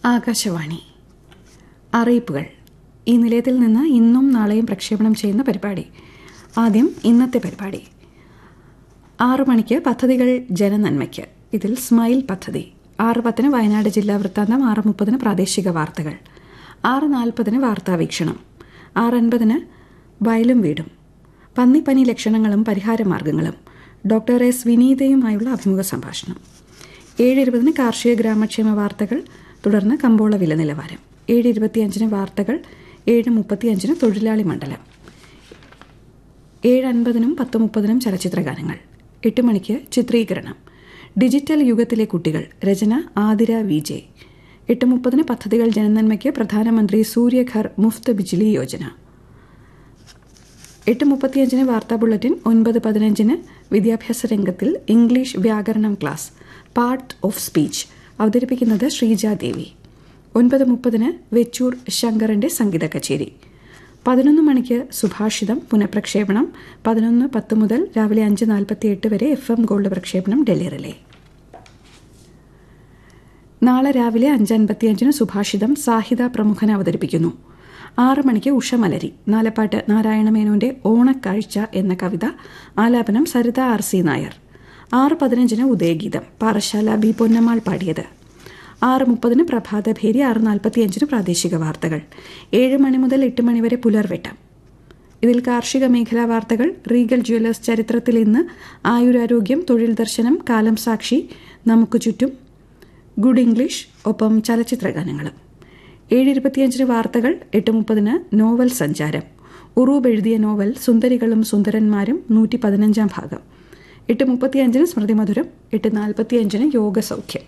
ആകാശവാണി അറിയിപ്പുകൾ ഈ നിലയത്തിൽ നിന്ന് ഇന്നും നാളെയും പ്രക്ഷേപണം ചെയ്യുന്ന പരിപാടി ആദ്യം ഇന്നത്തെ പരിപാടി ആറു മണിക്ക് പദ്ധതികൾ ജനനന്മയ്ക്ക് ഇതിൽ സ്മൈൽ പദ്ധതി ആറ് പത്തിന് വയനാട് ജില്ലാ വൃത്താന്തം ആറ് മുപ്പതിന് പ്രാദേശിക വാർത്തകൾ ആറ് നാൽപ്പതിന് വാർത്താവീക്ഷണം ആറ് അൻപതിന് വയലും വീടും പന്നിപ്പനി ലക്ഷണങ്ങളും പരിഹാരമാർഗങ്ങളും ഡോക്ടർ എസ് വിനീതയുമായുള്ള അഭിമുഖ സംഭാഷണം ഏഴ് ഇരുപതിന് കാർഷിക ഗ്രാമക്ഷേമ വാർത്തകൾ തുടർന്ന് കമ്പോള വില നിലവാരം ഏഴ് ഇരുപത്തിയഞ്ചിന് വാർത്തകൾ ഏഴ് മുപ്പത്തിയഞ്ചിന് തൊഴിലാളി മണ്ഡലം ഏഴ് അൻപതിനും പത്ത് മുപ്പതിനും ചലച്ചിത്രഗാനങ്ങൾ എട്ട് മണിക്ക് ചിത്രീകരണം ഡിജിറ്റൽ യുഗത്തിലെ കുട്ടികൾ രചന ആതിര വി ജെ എട്ട് മുപ്പതിന് പദ്ധതികൾ ജനനന്മയ്ക്ക് പ്രധാനമന്ത്രി സൂര്യഘർ മുഫ്ത് ബിജ്ലി യോജന എട്ട് മുപ്പത്തിയഞ്ചിന് വാർത്താ ബുള്ളറ്റിൻ ഒൻപത് പതിനഞ്ചിന് വിദ്യാഭ്യാസ രംഗത്തിൽ ഇംഗ്ലീഷ് വ്യാകരണം ക്ലാസ് പാർട്ട് ഓഫ് സ്പീച്ച് അവതരിപ്പിക്കുന്നത് ശ്രീജ ദേവി ഒൻപത് മുപ്പതിന് വെച്ചൂർ ശങ്കറിന്റെ സംഗീത കച്ചേരി പതിനൊന്ന് മണിക്ക് സുഭാഷിതം പുനഃപ്രക്ഷേപണം പതിനൊന്ന് പത്ത് മുതൽ രാവിലെ അഞ്ച് നാൽപ്പത്തി എട്ട് വരെ എഫ് എം ഗോൾഡ് പ്രക്ഷേപണം ഡൽഹി റിലേ നാളെ രാവിലെ അഞ്ച് അൻപത്തിയഞ്ചിന് സുഭാഷിതം സാഹിത പ്രമുഖൻ അവതരിപ്പിക്കുന്നു ആറ് മണിക്ക് ഉഷമലരി നാലപ്പാട്ട് നാരായണമേനോന്റെ ഓണക്കാഴ്ച എന്ന കവിത ആലാപനം സരിത ആർ സി നായർ ആറ് പതിനഞ്ചിന് ഉദയഗീതം പാറശാല ബി പൊന്നമ്മാൾ പാടിയത് ആറ് മുപ്പതിന് പ്രഭാതഭേരി ആറ് നാൽപ്പത്തിയഞ്ചിന് പ്രാദേശിക വാർത്തകൾ ഏഴ് മണി മുതൽ എട്ട് മണി വരെ പുലർവെട്ടം ഇതിൽ കാർഷിക മേഖലാ വാർത്തകൾ റീഗൽ ജ്വല്ലേഴ്സ് ചരിത്രത്തിൽ ഇന്ന് ആയുരാരോഗ്യം തൊഴിൽ ദർശനം കാലം സാക്ഷി നമുക്ക് ചുറ്റും ഗുഡ് ഇംഗ്ലീഷ് ഒപ്പം ചലച്ചിത്ര ഗാനങ്ങളും ഏഴ് ഇരുപത്തിയഞ്ചിന് വാർത്തകൾ എട്ട് മുപ്പതിന് നോവൽ സഞ്ചാരം ഉറൂബ് എഴുതിയ നോവൽ സുന്ദരികളും സുന്ദരന്മാരും നൂറ്റി പതിനഞ്ചാം ഭാഗം എട്ട് മുപ്പത്തിയഞ്ചിന് സ്മൃതി മധുരം എട്ട് നാൽപ്പത്തിയഞ്ചിന് യോഗസൗഖ്യം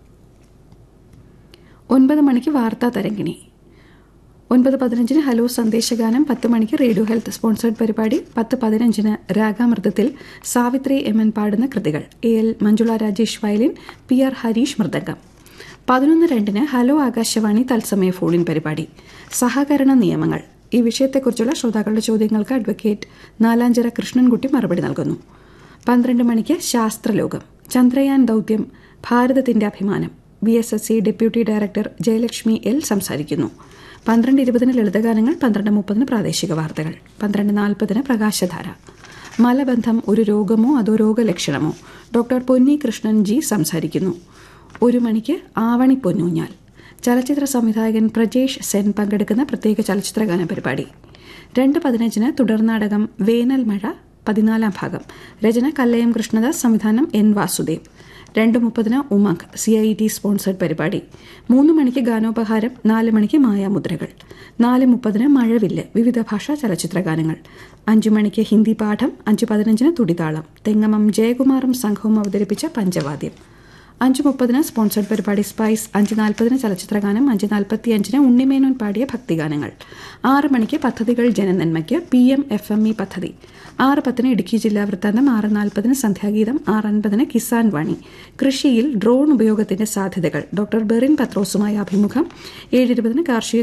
ഒൻപത് മണിക്ക് വാർത്താ തരംഗിണി ഒൻപത് പതിനഞ്ചിന് ഹലോ സന്ദേശഗാനം പത്ത് മണിക്ക് റേഡിയോ ഹെൽത്ത് സ്പോൺസേഡ് പരിപാടി പത്ത് പതിനഞ്ചിന് രാഗാമൃതത്തിൽ സാവിത്രി എം എൻ പാടുന്ന കൃതികൾ A L Manjula Rajesh violin P R Harish mridangam പതിനൊന്ന് രണ്ടിന് ഹലോ ആകാശവാണി തത്സമയ ഫോണിൻ പരിപാടി സഹകരണ നിയമങ്ങൾ ഈ വിഷയത്തെക്കുറിച്ചുള്ള ശ്രോതാക്കളുടെ ചോദ്യങ്ങൾക്ക് അഡ്വക്കേറ്റ് നാലാഞ്ചിറ കൃഷ്ണൻകുട്ടി മറുപടി നൽകുന്നു പന്ത്രണ്ട് മണിക്ക് ശാസ്ത്രലോകം ചന്ദ്രയാൻ ദൗത്യം ഭാരതത്തിന്റെ അഭിമാനം B S S C deputy director Jayalakshmi L സംസാരിക്കുന്നു പന്ത്രണ്ട് ഇരുപതിന് ലളിതഗാനങ്ങൾ പന്ത്രണ്ട് മുപ്പതിന് പ്രാദേശിക വാർത്തകൾ പന്ത്രണ്ട് നാൽപ്പതിന് പ്രകാശധാര മലബന്ധം ഒരു രോഗമോ അതോ രോഗലക്ഷണമോ ഡോക്ടർ പൊന്നി കൃഷ്ണൻ ജി സംസാരിക്കുന്നു ഒരു മണിക്ക് ആവണി പൊന്നൂഞ്ഞാൽ ചലച്ചിത്ര സംവിധായകൻ പ്രജേഷ് സെൻ പങ്കെടുക്കുന്ന പ്രത്യേക ചലച്ചിത്രഗാന പരിപാടി രണ്ട് പതിനഞ്ചിന് തുടർനാടകം വേനൽ മഴ പതിനാലാം ഭാഗം രചന കല്ലയം കൃഷ്ണദാസ് സംവിധാനം എൻ വാസുദേവ് രണ്ട് മുപ്പതിന് Umang C I T sponsored പരിപാടി മൂന്ന് മണിക്ക് ഗാനോപഹാരം നാല് മണിക്ക് മായാമുദ്രകൾ നാല് മുപ്പതിന് മഴവില്ല് വിവിധ ഭാഷാ ചലച്ചിത്ര ഗാനങ്ങൾ അഞ്ചു മണിക്ക് ഹിന്ദി പാഠം അഞ്ച് പതിനഞ്ചിന് തുടിതാളം തെങ്ങമം ജയകുമാറും സംഘവും അവതരിപ്പിച്ച പഞ്ചവാദ്യം അഞ്ച് മുപ്പതിന് സ്പോൺസേഡ് പരിപാടി സ്പൈസ് അഞ്ച് നാൽപ്പതിന് ചലച്ചിത്രഗാനം അഞ്ച് നാൽപ്പത്തി അഞ്ചിന് ഉണ്ണിമേനോൻ പാടിയ ഭക്തിഗാനങ്ങൾ ആറ് മണിക്ക് പദ്ധതികൾ ജനനന്മയ്ക്ക് P M F M E പദ്ധതി ആറ് പത്തിന് ഇടുക്കി ജില്ലാ വൃത്താന്തം ആറ് നാൽപ്പതിന് സന്ധ്യാഗീതം ആറ് അൻപതിന് കിസാൻ വാണി കൃഷിയിൽ ഡ്രോൺ ഉപയോഗത്തിന്റെ സാധ്യതകൾ ഡോക്ടർ ബെറിൻ പത്രോസുമായ അഭിമുഖം ഏഴ് ഇരുപതിന് കാർഷിക